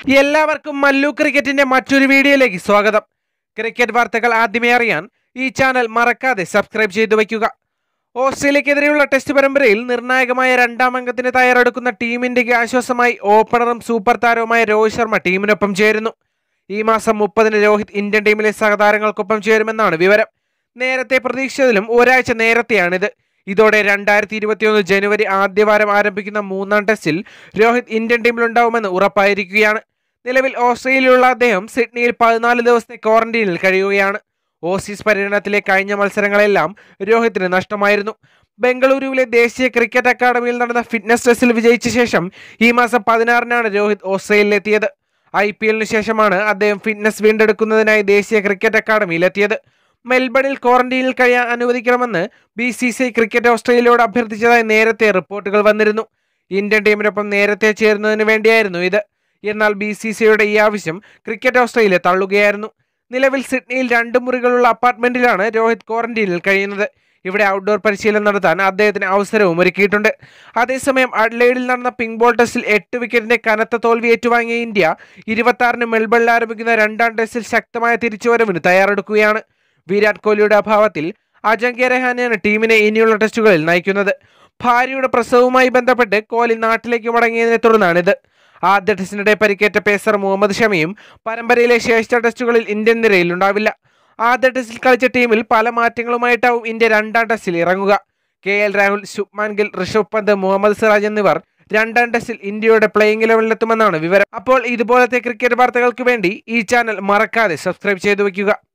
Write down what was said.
എല്ലാവർക്കും മല്ലു ക്രിക്കറ്റിന്റെ മറ്റൊരു വീഡിയോയിലേക്ക് സ്വാഗതം ക്രിക്കറ്റ് വാർത്തകൾ ആദ്യമേ അറിയാൻ ഈ ചാനൽ മറക്കാതെ സബ്സ്ക്രൈബ് ചെയ്തു വയ്ക്കുക ഓസ്ട്രേലിയക്കെതിരെയുള്ള ടെസ്റ്റ് പരമ്പരയിൽ നിർണായകമായ രണ്ടാം അംഗത്തിന് തയ്യാറെടുക്കുന്ന ടീം ഇന്ത്യക്ക് ആശ്വാസമായി ഓപ്പണറും സൂപ്പർ താരവുമായ രോഹിത് ശർമ്മ ടീമിനൊപ്പം ചേരുന്നു ഈ മാസം മുപ്പതിന് രോഹിത് ഇന്ത്യൻ ടീമിലെ സഹതാരങ്ങൾക്കൊപ്പം ചേരുമെന്നാണ് വിവരം നേരത്തെ പ്രതീക്ഷിച്ചതിലും ഒരാഴ്ച നേരത്തെയാണിത് ഇതോടെ രണ്ടായിരത്തി ഇരുപത്തിയൊന്ന് ജനുവരി ആദ്യവാരം ആരംഭിക്കുന്ന മൂന്നാം ടെസ്റ്റിൽ രോഹിത് ഇന്ത്യൻ ടീമിലുണ്ടാവുമെന്ന് ഉറപ്പായിരിക്കുകയാണ് നിലവിൽ ഓസ്ട്രേലിയയിലുള്ള അദ്ദേഹം സിഡ്നിയിൽ പതിനാല് ദിവസത്തെ ക്വാറന്റീനിൽ കഴിയുകയാണ് ഓസീസ് പര്യടനത്തിലെ കഴിഞ്ഞ മത്സരങ്ങളെല്ലാം രോഹിത്തിന് നഷ്ടമായിരുന്നു ബംഗളൂരുവിലെ ദേശീയ ക്രിക്കറ്റ് അക്കാദമിയിൽ നടന്ന ഫിറ്റ്നസ് ടെസ്റ്റിൽ വിജയിച്ച ശേഷം ഈ മാസം പതിനാറിനാണ് രോഹിത് ഓസ്ട്രേലിയയിലെത്തിയത് ഐ പി എല്ലിന് ശേഷമാണ് അദ്ദേഹം ഫിറ്റ്നസ് വീണ്ടെടുക്കുന്നതിനായി ദേശീയ ക്രിക്കറ്റ് അക്കാദമിയിലെത്തിയത് മെൽബണിൽ ക്വാറന്റീനിൽ കഴിയാൻ അനുവദിക്കണമെന്ന് B C C I cricket ഓസ്ട്രേലിയയോട് അഭ്യർത്ഥിച്ചതായി നേരത്തെ റിപ്പോർട്ടുകൾ വന്നിരുന്നു ഇന്ത്യൻ ടീമിനൊപ്പം നേരത്തെ ചേരുന്നതിന് വേണ്ടിയായിരുന്നു ഇത് എന്നാൽ ബി സി സി ഐയുടെ ഈ ആവശ്യം ക്രിക്കറ്റ് ഓസ്ട്രേലിയ തള്ളുകയായിരുന്നു നിലവിൽ സിഡ്നിയിൽ രണ്ട് മുറികളുള്ള അപ്പാർട്ട്മെന്റിലാണ് രോഹിത് ക്വാറന്റീനിൽ കഴിയുന്നത് ഇവിടെ ഔട്ട്ഡോർ പരിശീലനം നടത്താൻ അദ്ദേഹത്തിന് അവസരവും ഒരുക്കിയിട്ടുണ്ട് അതേസമയം അഡ്ലൈഡിൽ നടന്ന പിങ്ക് ബോൾ ടെസ്റ്റിൽ എട്ട് വിക്കറ്റിന്റെ കനത്ത തോൽവി ഏറ്റുവാങ്ങിയ ഇന്ത്യ ഇരുപത്തി മെൽബണിൽ ആരംഭിക്കുന്ന രണ്ടാം ടെസ്റ്റിൽ ശക്തമായ തിരിച്ചുവരവിന് തയ്യാറെടുക്കുകയാണ് വിരാട് കോഹ്ലിയുടെ അഭാവത്തിൽ അജങ്ക്യ രഹാനെയാണ് ടീമിനെ ഇനിയുള്ള ടെസ്റ്റുകളിൽ നയിക്കുന്നത് ഭാര്യയുടെ പ്രസവവുമായി ബന്ധപ്പെട്ട് കോഹ്ലി നാട്ടിലേക്ക് മടങ്ങിയതിനെ തുടർന്നാണിത് ആദ്യ ടെസ്റ്റിനിടെ പരിക്കേറ്റ പേസർ മുഹമ്മദ് ഷമിയും പരമ്പരയിലെ ശേഷിച്ച ടെസ്റ്റുകളിൽ ഇന്ത്യൻ നിരയിൽ ഉണ്ടാവില്ല ആദ്യ ടെസ്റ്റിൽ കളിച്ച ടീമിൽ പല മാറ്റങ്ങളുമായിട്ടാവും ഇന്ത്യ രണ്ടാം ടെസ്റ്റിൽ ഇറങ്ങുക കെ എൽ രാഹുൽ ശുഭ്മാൻ ഗിൽ ഋഷഭ് പന്ത് മുഹമ്മദ് സിറാജ് എന്നിവർ രണ്ടാം ടെസ്റ്റിൽ ഇന്ത്യയുടെ പ്ലേയിങ് ഇലവനിലെത്തുമെന്നാണ് വിവരം അപ്പോൾ ഇതുപോലത്തെ ക്രിക്കറ്റ് വാർത്തകൾക്ക് വേണ്ടി ഈ ചാനൽ മറക്കാതെ സബ്സ്ക്രൈബ് ചെയ്തു വയ്ക്കുക